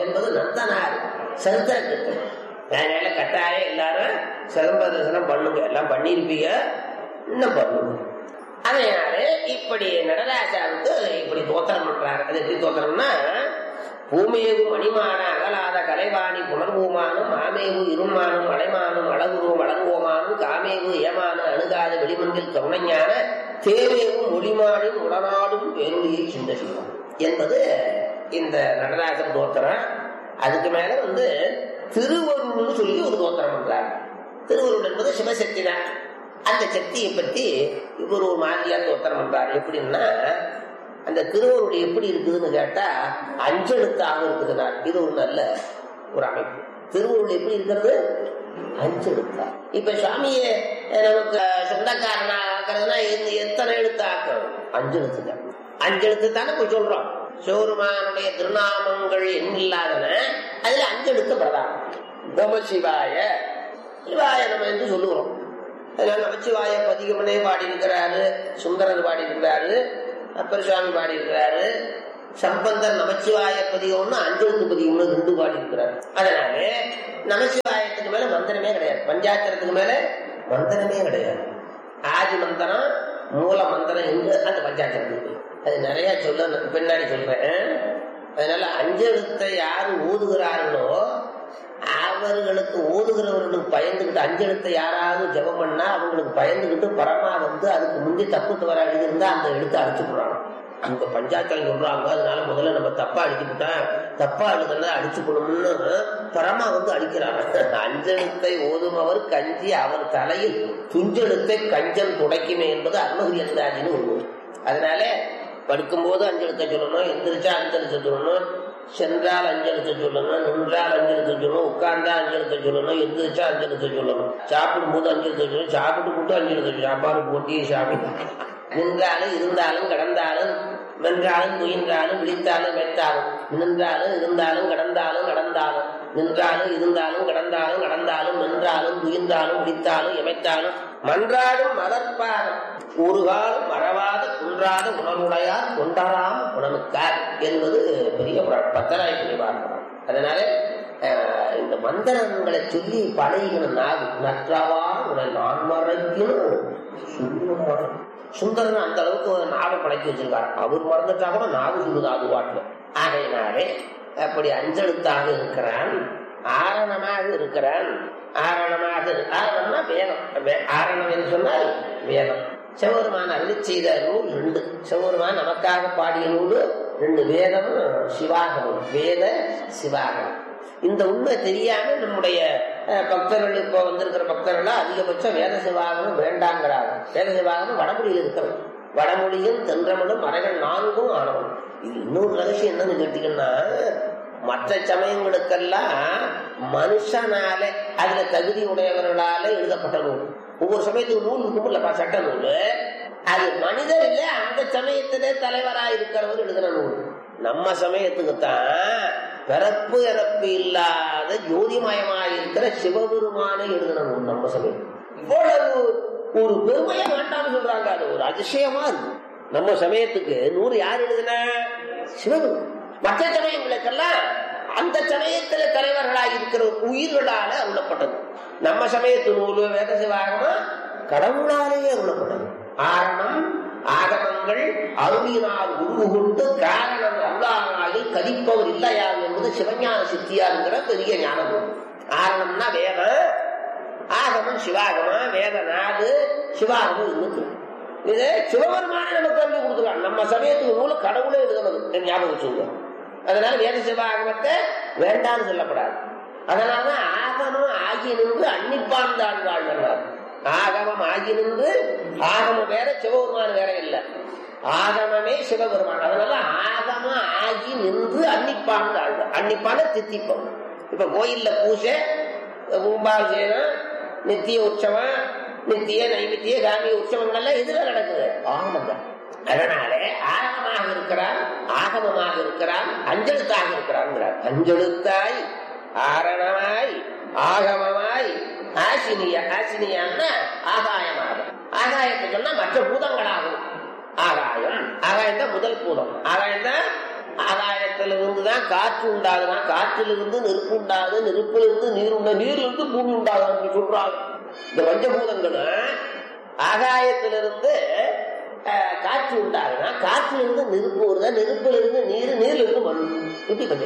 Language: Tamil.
என்பது நந்தனார் சரித்திரத்துக்கு அதனால கட்டாயம் எல்லாரும் சிலம்ப தரிசனம் பண்ணுங்க எல்லாம் பண்ணியிருப்பீங்க இன்னும் பண்ணுங்க அதனால இப்படி நடராஜாவுக்கு இப்படி தோத்திரம் பண்றாரு அது எப்படி தோத்திரம்னா பூமியகு மணிமான அகலாத கலைவாணி புனர்பூமானும் ஆமேவு இருமானும் அலைமானும் அழகுருவும் அழங்குவோமானும் காமேவு ஏமான அணுகாத வெளிமந்தில் கவுனஞான தேவேவும் ஒளிமானின் உடனாடும் பேருளியை சிந்த செய்வோம் என்பது இந்த நடராஜன் தோத்திரம் அதுக்கு மேல வந்து திருவருள்னு சொல்லி ஒரு தோத்திரம் பண்றாங்க திருவருள் என்பது சிவசக்தி தான் அந்த சக்தியை பற்றி இவர் ஒரு மாதிரியா தோத்திரம் பண்றாரு எப்படின்னா அந்த திருவருள் எப்படி இருக்குதுன்னு கேட்டா அஞ்செழுத்தாக இருக்குதுன்னா இது ஒரு நல்ல ஒரு அமைப்பு திருவருள் எப்படி இருக்கிறது அஞ்செழுத்தா இப்ப சுவாமியை நமக்கு சொந்தக்காரனா ஆக்குறதுன்னா எந்த- எத்தனை எழுத்து ஆக்கணும் அஞ்செழுத்து தான் அஞ்செழுத்து தானே போய் சொல்றோம் சிவருமானுடைய திருநாமங்கள் எண்ணில்லாதன அதுல அஞ்செழுத்து பிரதானம் நம சிவாய சிவாய நம்ம என்று சொல்லுகிறோம் அதனால நமச்சிவாய பதிகமனே பாடியிருக்கிறாரு சுந்தரர் பாடியிருக்கிறாரு அப்பர் சுவாமி பாடியிருக்கிறாரு சம்பந்தர் நமச்சிவாய பதிகம்னு அஞ்செழுத்து பதிகம்னு ரெண்டு பாடியிருக்கிறாரு அதனால நமச்சிவாயத்துக்கு மேல மந்திரமே கிடையாது பஞ்சாத்திரத்துக்கு மேல மந்திரமே கிடையாது ஆதி மந்திரம் மூல மந்திரம் என்று அந்த பஞ்சாத்திரத்துக்கு அது நிறைய சொல்ல பின்னாடி சொல்றேன் அதனால அஞ்செழுத்தை யாரு ஊதுகிறார்களோ அவர்களுக்கு ஓதுகிறவர்களுக்கு பயந்துகிட்டு அஞ்செழுத்தை யாராவது ஜெபம் பண்ணா அவங்களுக்கு பயந்துகிட்டு பரமா வந்து அதுக்கு முந்தி தப்பு தவறா எழுதியிருந்தா அந்த எழுத்தை அடிச்சு போடுறாங்க அங்க பஞ்சாயத்தில் சொல்றாங்க அதனால முதல்ல நம்ம தப்பா அடிச்சுக்கிட்டோம் தப்பா எழுதுனா அடிச்சு போடணும்னு பரமா வந்து அடிக்கிறாங்க அஞ்செழுத்தை ஓதுமவர் கஞ்சி அவர் தலையில் துஞ்செழுத்தை கஞ்சன் துடைக்குமே என்பது அருணகிரி அந்தாதின்னு ஒண்ணு அதனால படுக்கும்போது அஞ்செழுத்த சொல்லணும் எந்திரிச்சா அஞ்செழுத்த சொல்லணும் சென்றால் அஞ்செழுத்த சொல்லணும் நின்றால் அஞ்செழுத்த சொல்லணும் உட்கார்ந்தா அஞ்செழுத்த சொல்லணும் எந்திரிச்சா அஞ்செழுத்த சொல்லணும் சாப்பிடும் போது அஞ்செழுத்த சொல்லணும் சாப்பிட்டு போட்டு அஞ்செழுத்த சொல்லணும் சாப்பாடு போட்டி சாமி நின்றாலும் இருந்தாலும் கடந்தாலும் வென்றாலும் துயின்றாலும் விழித்தாலும் வைத்தாலும் நின்றாலும் இருந்தாலும் கடந்தாலும் நடந்தாலும் நின்றாலும் இருந்தாலும் கடந்தாலும் கடந்தாலும் நின்றாலும் துயின்றாலும் விழித்தாலும் எமைத்தாலும் மன்றாடும் மலர்பாதம் ஒரு காலம் மறவாத குன்றாத உணர்வுடையார் கொண்டாராம் உணவுக்கார் என்பது பெரிய புராணம் பத்தராய் புரிவார்கள் அதனால அஹ், இந்த மந்திரங்களை சொல்லி பழகின நாகு நற்றவா உன நான் மறைக்கணும் சுந்தரன் அந்த அளவுக்கு ஒரு நாவை பழக்கி வச்சிருக்காரு அவர் மறந்துட்டா கூட நாவு சொல்லுது அது வாட்டில் ஆகையினாலே அப்படி அஞ்செழுத்தாக இருக்கிறான் ஆரணமாக இருக்கிறான் ஆரணமாக இரு- ஆரணம்னா வேதம் வே- ஆரணம் என்று சொன்னால் வேதம் சிவபெருமான் அருளி செய்த நூல் ரெண்டு சிவபெருமான் நமக்காக பாடிய நூல் ரெண்டு வேதமும் சிவாகமும் வேத சிவாகமம் இந்த உண்மை தெரியாம நம்முடைய அஹ், பக்தர்கள் இப்போ வந்திருக்கிற பக்தர்கள் அதிகபட்சம் வேத சிவாகமும் வேண்டாங்கிறாங்க வேத சிவாகமும் வடமொழியில் இருக்கிறது வடமொழியும் தென்றமிழும் மறைகள் நான்கும் ஆனவன் இது இன்னொரு ரகசியம் என்னன்னு கேட்டீங்கன்னா மற்ற சமயங்களுக்கெல்லாம் மனுஷனால அதுல தகுதி உடையவர்களால எழுதப்பட்ட நூல் ஒவ்வொரு சமயத்துக்கு நூல் இருக்கும்லப்பா சட்ட நூல் அது மனிதர் இல்ல அந்த சமயத்திலே தலைவராக இருக்கிறவர் எழுதுற நூல் நம்ம சமயத்துக்கு தான் பிறப்பு இறப்பு இல்லாத ஜோதிமயமாக இருக்கிற சிவபெருமானை எழுதின நூல் நம்ம சமயம் இவ்வளவு ஒரு பெருமையை வேண்டாம்னு சொல்றாங்க அது ஒரு அதிசயமா இருக்கு நம்ம சமயத்துக்கு நூறு யார் எழுதின சிவபெருமான் மற்ற சமயங்களுக்கெல்லாம் அந்த சமயத்துல தலைவர்களாக இருக்கிற உயிர்களால அருளப்பட்டது நம்ம சமயத்து நூலு வேத சிவாகமா கடவுளாலேயே அருளப்பட்டது ஆரணம் ஆகமங்கள் அருளினால் உருவுகொண்டு காரணம் அருளானாகி கதிப்பவர் இல்லையா என்பது சிவஞான சித்தியாருங்கிற பெரிய ஞானம் ஆரணம்னா வேதம் ஆகமம் சிவாகமம் வேத நாடு சிவாகமம் இருக்கு இது சிவபெருமானே நமக்கு வந்து கொடுத்துருக்காங்க நம்ம சமயத்துக்கு நூல் கடவுளே எழுதுனது ஞாபகம் வச்சுங்க அதனால வேத சிவாகமத்தை வேண்டாம்னு சொல்லப்படாது அதனாலதான் ஆகமம் ஆகி நின்று அன்னிப்பான் தான் வாழ்கிறார் ஆகமம் ஆகி நின்று ஆகமம் வேற சிவபெருமான் வேற இல்லை ஆகமமே சிவபெருமான் அதனால ஆகமம் ஆகி நின்று அன்னிப்பான் வாழ்வார் அன்னிப்பான தித்திப்பம் இப்ப கோயில்ல பூஜை கும்பாபிஷேகம் நித்திய உற்சவம் நித்திய நைமித்திய காமிய உற்சவங்கள் எல்லாம் இதுல நடக்குது ஆகமம் அதனாலே ஆகமமாக இருக்கிறான் ஆகமமாக இருக்கிறான் அஞ்செழுத்தாக இருக்கிறான் அஞ்செழுத்தாய் ஆரணமாய் ஆகமமாய் ஆசினிய ஆசினியான்னா ஆகாயமாக ஆகாயத்தை சொன்னா மற்ற பூதங்களாகும் ஆகாயம் ஆகாயம் தான் முதல் பூதம் ஆகாயம் தான் ஆகாயத்திலிருந்து தான் காற்று உண்டாகுனா காற்றிலிருந்து நெருப்பு உண்டாகுது நெருப்பிலிருந்து நீர் உண்டா நீரிலிருந்து பூமி உண்டாகுது சொல்றாங்க இந்த பஞ்சபூதங்களும் ஆகாயத்திலிருந்து அஹ், காற்று உண்டாகுனா காற்றிலிருந்து நெருப்பு வருதா நெருப்பிலிருந்து நீர் நீரிலிருந்து மண் இப்படி பஞ்ச